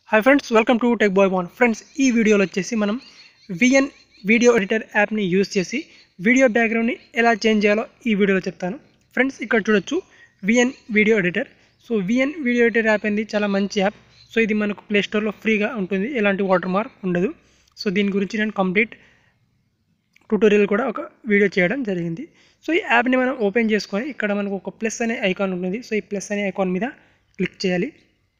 hi friends welcome to tech boy బాన్ friends ఈ వీడియోలో వచ్చేసి మనం విఎన్ వీడియో ఎడిటర్ యాప్ని యూజ్ చేసి వీడియో బ్యాక్గ్రౌండ్ని ఎలా చేంజ్ చేయాలో ఈ వీడియోలో చెప్తాను ఫ్రెండ్స్ ఇక్కడ చూడొచ్చు VN video editor so VN video editor app అనేది చాలా మంచి యాప్ సో ఇది మనకు ప్లే స్టోర్లో ఫ్రీగా ఉంటుంది ఎలాంటి వాటర్ మార్క్ ఉండదు సో దీని గురించి నేను కంప్లీట్ ట్యూటోరియల్ కూడా ఒక వీడియో చేయడం జరిగింది సో ఈ యాప్ని మనం ఓపెన్ చేసుకొని ఇక్కడ మనకు ఒక ప్లస్ అనే ఐకాన్ ఉంటుంది సో ఈ ప్లస్ అనే ఐకాన్ మీద క్లిక్ చేయాలి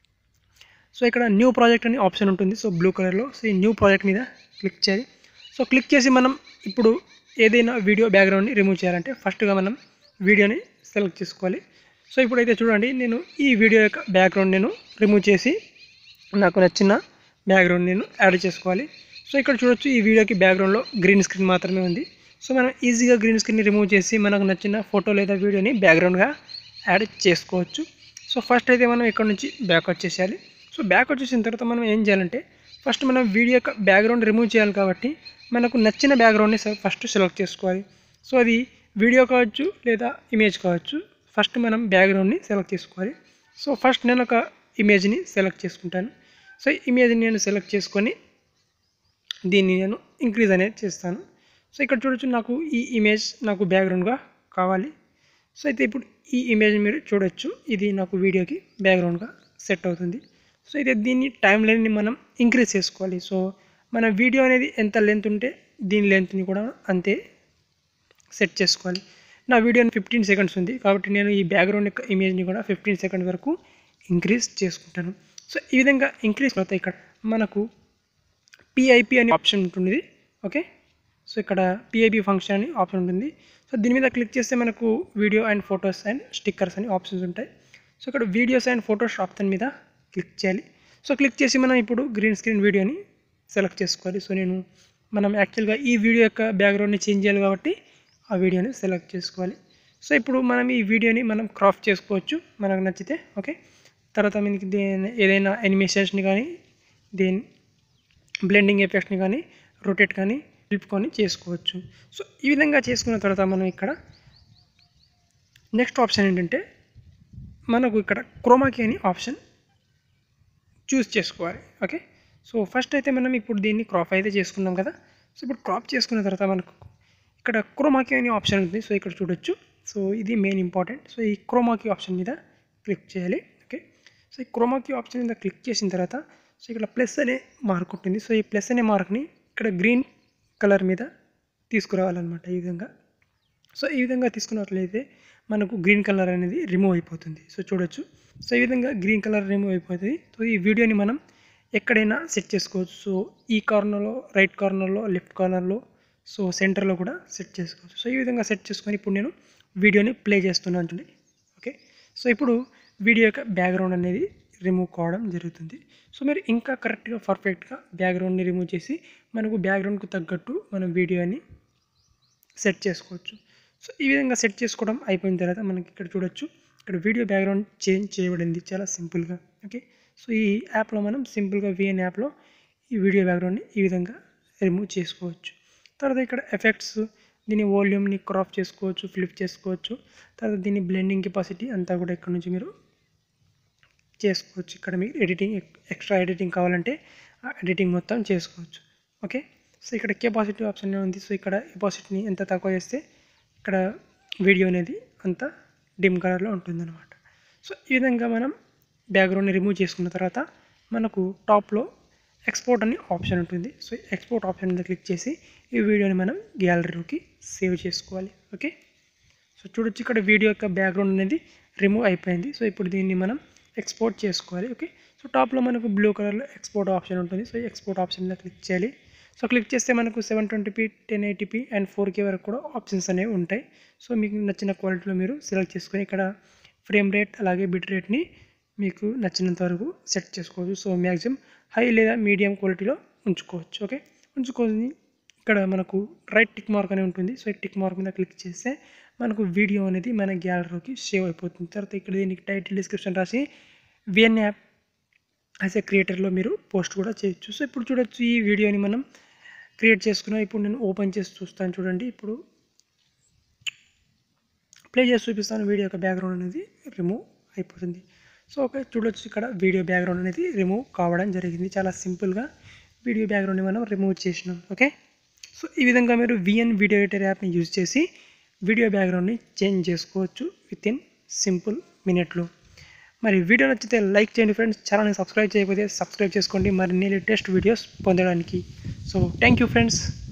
సో ఇక్కడ న్యూ ప్రాజెక్ట్ అనే ఆప్షన్ ఉంటుంది సో బ్లూ కలర్లో సో ఈ న్యూ ప్రాజెక్ట్ మీద క్లిక్ చేయాలి సో క్లిక్ చేసి మనం ఇప్పుడు ఏదైనా వీడియో బ్యాక్గ్రౌండ్ని రిమూవ్ చేయాలంటే ఫస్ట్గా మనం వీడియోని సెలెక్ట్ చేసుకోవాలి సో ఇప్పుడైతే చూడండి నేను ఈ వీడియో యొక్క బ్యాక్గ్రౌండ్ నేను రిమూవ్ చేసి నాకు నచ్చిన బ్యాక్గ్రౌండ్ నేను యాడ్ చేసుకోవాలి సో ఇక్కడ చూడొచ్చు ఈ వీడియోకి బ్యాక్గ్రౌండ్లో గ్రీన్ స్క్రీన్ మాత్రమే ఉంది సో మనం ఈజీగా గ్రీన్ స్క్రీన్ని రిమూవ్ చేసి మనకు నచ్చిన ఫోటో లేదా వీడియోని బ్యాక్గ్రౌండ్గా యాడ్ చేసుకోవచ్చు సో ఫస్ట్ అయితే మనం ఇక్కడ నుంచి బ్యాక్ వచ్చేసేయాలి సో బ్యాక్ వచ్చేసిన తర్వాత మనం ఏం చేయాలంటే ఫస్ట్ మనం వీడియో యొక్క బ్యాక్గ్రౌండ్ రిమూవ్ చేయాలి కాబట్టి మనకు నచ్చిన బ్యాక్గ్రౌండ్ని ఫస్ట్ సెలెక్ట్ చేసుకోవాలి సో అది వీడియో కావచ్చు లేదా ఇమేజ్ కావచ్చు ఫస్ట్ మనం బ్యాక్గ్రౌండ్ని సెలెక్ట్ చేసుకోవాలి సో ఫస్ట్ నేను ఒక ఇమేజ్ని సెలెక్ట్ చేసుకుంటాను సో ఈ ఇమేజ్ని నేను సెలెక్ట్ చేసుకొని దీన్ని నేను ఇంక్రీజ్ అనేది చేస్తాను సో ఇక్కడ చూడొచ్చు నాకు ఈ ఇమేజ్ నాకు బ్యాక్గ్రౌండ్గా కావాలి సో అయితే ఇప్పుడు ఈ ఇమేజ్ మీరు చూడొచ్చు ఇది నాకు వీడియోకి బ్యాక్గ్రౌండ్గా సెట్ అవుతుంది సో అయితే దీన్ని టైం లైన్ని మనం ఇంక్రీజ్ చేసుకోవాలి సో మన వీడియో అనేది ఎంత లెంత్ ఉంటే దీని లెంత్ని కూడా అంతే సెట్ చేసుకోవాలి నా వీడియో ఫిఫ్టీన్ సెకండ్స్ ఉంది కాబట్టి నేను ఈ బ్యాక్గ్రౌండ్ యొక్క ఇమేజ్ని కూడా ఫిఫ్టీన్ సెకండ్ వరకు ఇంక్రీజ్ చేసుకుంటాను సో ఈ విధంగా ఇంక్రీజ్ అవుతాయి ఇక్కడ మనకు పిఐపి అనే ఆప్షన్ ఉంటుంది ఓకే సో ఇక్కడ పిఐపి ఫంక్షన్ అని ఆప్షన్ ఉంటుంది సో దీని మీద క్లిక్ చేస్తే మనకు video and photos and stickers అని ఆప్షన్స్ ఉంటాయి సో ఇక్కడ వీడియోస్ అండ్ ఫొటోస్ ఆప్షన్ మీద క్లిక్ చేయాలి సో క్లిక్ చేసి మనం ఇప్పుడు గ్రీన్ స్క్రీన్ వీడియోని సెలెక్ట్ చేసుకోవాలి సో నేను మనం యాక్చువల్గా ఈ వీడియో యొక్క బ్యాక్గ్రౌండ్ని చేంజ్ చేయాలి కాబట్టి ఆ వీడియోని సెలెక్ట్ చేసుకోవాలి సో ఇప్పుడు మనం ఈ వీడియోని మనం క్రాప్ చేసుకోవచ్చు మనకు నచ్చితే ఓకే తర్వాత మనకి దేని ఏదైనా యానిమేషన్స్ని కానీ దేని బ్లెండింగ్ ఎఫెక్ట్ని కానీ రొటేట్ కానీ నిలుపుకొని చేసుకోవచ్చు సో ఈ విధంగా చేసుకున్న తర్వాత మనం ఇక్కడ నెక్స్ట్ ఆప్షన్ ఏంటంటే మనకు ఇక్కడ క్రోమాకి అని ఆప్షన్ చూస్ చేసుకోవాలి ఓకే సో ఫస్ట్ అయితే మనం ఇప్పుడు దీన్ని క్రాప్ అయితే చేసుకున్నాం కదా సో ఇప్పుడు క్రాప్ చేసుకున్న తర్వాత మనకు ఇక్కడ క్రోమాకి అనే ఆప్షన్ ఉంటుంది సో ఇక్కడ చూడొచ్చు సో ఇది మెయిన్ ఇంపార్టెంట్ సో ఈ క్రోమాకి ఆప్షన్ మీద క్లిక్ చేయాలి ఓకే సో ఈ క్రోమాకి ఆప్షన్ మీద క్లిక్ చేసిన తర్వాత సో ఇక్కడ ప్లస్ అనే మార్క్ ఉంటుంది సో ఈ ప్లస్ అనే మార్క్ని ఇక్కడ గ్రీన్ కలర్ మీద తీసుకురావాలన్నమాట ఈ విధంగా సో ఈ విధంగా తీసుకున్నట్లయితే మనకు గ్రీన్ కలర్ అనేది రిమూవ్ అయిపోతుంది సో చూడొచ్చు సో ఈ విధంగా గ్రీన్ కలర్ రిమూవ్ అయిపోతుంది సో ఈ వీడియోని మనం ఎక్కడైనా సెట్ చేసుకోవచ్చు సో ఈ కార్నర్లో రైట్ కార్నర్లో లెఫ్ట్ కార్నర్లో సో సెంటర్లో కూడా సెట్ చేసుకోవచ్చు సో ఈ విధంగా సెట్ చేసుకొని ఇప్పుడు నేను వీడియోని ప్లే చేస్తున్నాను చూడండి ఓకే సో ఇప్పుడు వీడియో యొక్క బ్యాక్గ్రౌండ్ అనేది రిమూవ్ కావడం జరుగుతుంది సో మీరు ఇంకా కరెక్ట్గా పర్ఫెక్ట్గా బ్యాక్గ్రౌండ్ని రిమూవ్ చేసి మనకు బ్యాక్గ్రౌండ్కు తగ్గట్టు మనం వీడియోని సెట్ చేసుకోవచ్చు సో ఈ విధంగా సెట్ చేసుకోవడం అయిపోయిన తర్వాత మనకి ఇక్కడ చూడొచ్చు ఇక్కడ వీడియో బ్యాక్గ్రౌండ్ చేంజ్ చేయబడింది చాలా సింపుల్గా ఓకే సో ఈ యాప్లో మనం సింపుల్గా విఎన్ యాప్లో ఈ వీడియో బ్యాక్గ్రౌండ్ని ఈ విధంగా రిమూవ్ చేసుకోవచ్చు తర్వాత ఇక్కడ ఎఫెక్ట్స్ దీని వాల్యూమ్ని క్రాప్ చేసుకోవచ్చు ఫ్లిప్ చేసుకోవచ్చు తర్వాత దీని బ్లెండింగ్ కెపాసిటీ అంతా కూడా ఇక్కడ నుంచి మీరు చేసుకోవచ్చు ఇక్కడ మీకు ఎడిటింగ్ ఎక్స్ట్రా ఎడిటింగ్ కావాలంటే ఆ ఎడిటింగ్ మొత్తం చేసుకోవచ్చు ఓకే సో ఇక్కడ కెపాసిటీ ఆప్షన్ ఉంది సో ఇక్కడ కెపాసిటీని ఎంత తక్కువ చేస్తే ఇక్కడ వీడియో అనేది అంత డిమ్ కలర్లో ఉంటుందన్నమాట సో ఈ విధంగా మనం బ్యాక్గ్రౌండ్ని రిమూవ్ చేసుకున్న తర్వాత మనకు టాప్లో ఎక్స్పోర్ట్ అని ఆప్షన్ ఉంటుంది సో ఎక్స్పోర్ట్ ఆప్షన్ మీద క్లిక్ చేసి ఈ వీడియోని మనం గ్యాలరీలోకి సేవ్ చేసుకోవాలి ఓకే సో చూడొచ్చు ఇక్కడ వీడియో యొక్క బ్యాక్గ్రౌండ్ అనేది రిమూవ్ అయిపోయింది సో ఇప్పుడు దీన్ని మనం ఎక్స్పోర్ట్ చేసుకోవాలి ఓకే సో టాప్లో మనకు బ్లూ కలర్లో ఎక్స్పోర్ట్ ఆప్షన్ ఉంటుంది సో ఎక్స్పోర్ట్ ఆప్షన్ మీద క్లిక్ చేయాలి సో క్లిక్ చేస్తే మనకు seven twenty P ten eighty P and four K వరకు కూడా ఆప్షన్స్ అనేవి ఉంటాయి సో మీకు నచ్చిన క్వాలిటీలో మీరు సెలెక్ట్ చేసుకొని ఇక్కడ ఫ్రేమ్ రేట్ అలాగే బిట్ రేట్ని మీకు నచ్చినంత వరకు సెట్ చేసుకోవచ్చు సో మ్యాక్సిమం హై లేదా మీడియం క్వాలిటీలో ఉంచుకోవచ్చు ఓకే ఉంచుకొని ఇక్కడ మనకు రైట్ టిక్ మార్క్ అనేది ఉంటుంది సో ఈ టిక్ మార్క్ మీద క్లిక్ చేస్తే మనకు వీడియో అనేది మన గ్యాలరీలోకి సేవ్ అయిపోతుంది తర్వాత ఇక్కడ దీనికి టైటిల్ డిస్క్రిప్షన్ రాసి విఎన్ యాప్ యాజ్ ఏ క్రియేటర్లో మీరు పోస్ట్ కూడా చేయొచ్చు సో ఇప్పుడు చూడొచ్చు ఈ వీడియోని మనం క్రియేట్ చేసుకున్నాం ఇప్పుడు నేను ఓపెన్ చేసి చూస్తాను చూడండి ఇప్పుడు ప్లే చేసి చూపిస్తాను వీడియో యొక్క బ్యాక్గ్రౌండ్ అనేది రిమూవ్ అయిపోతుంది సో ఓకే చూడొచ్చు ఇక్కడ వీడియో బ్యాక్గ్రౌండ్ అనేది రిమూవ్ కావడం జరిగింది చాలా సింపుల్గా వీడియో బ్యాక్గ్రౌండ్ని మనం రిమూవ్ చేసినాం ఓకే సో ఈ విధంగా మీరు విఎన్ వీడియో ఎడిటర్ యాప్ని యూజ్ చేసి వీడియో బ్యాక్గ్రౌండ్ని చేంజ్ చేసుకోవచ్చు విత్ ఇన్ సింపుల్ మినిట్లో మరి వీడియో నచ్చితే లైక్ చేయండి ఫ్రెండ్స్ ఛానల్ని సబ్స్క్రైబ్ చేయకపోతే సబ్స్క్రైబ్ చేసుకోండి మరిన్ని లేటెస్ట్ వీడియోస్ పొందడానికి సో థ్యాంక్ యూ ఫ్రెండ్స్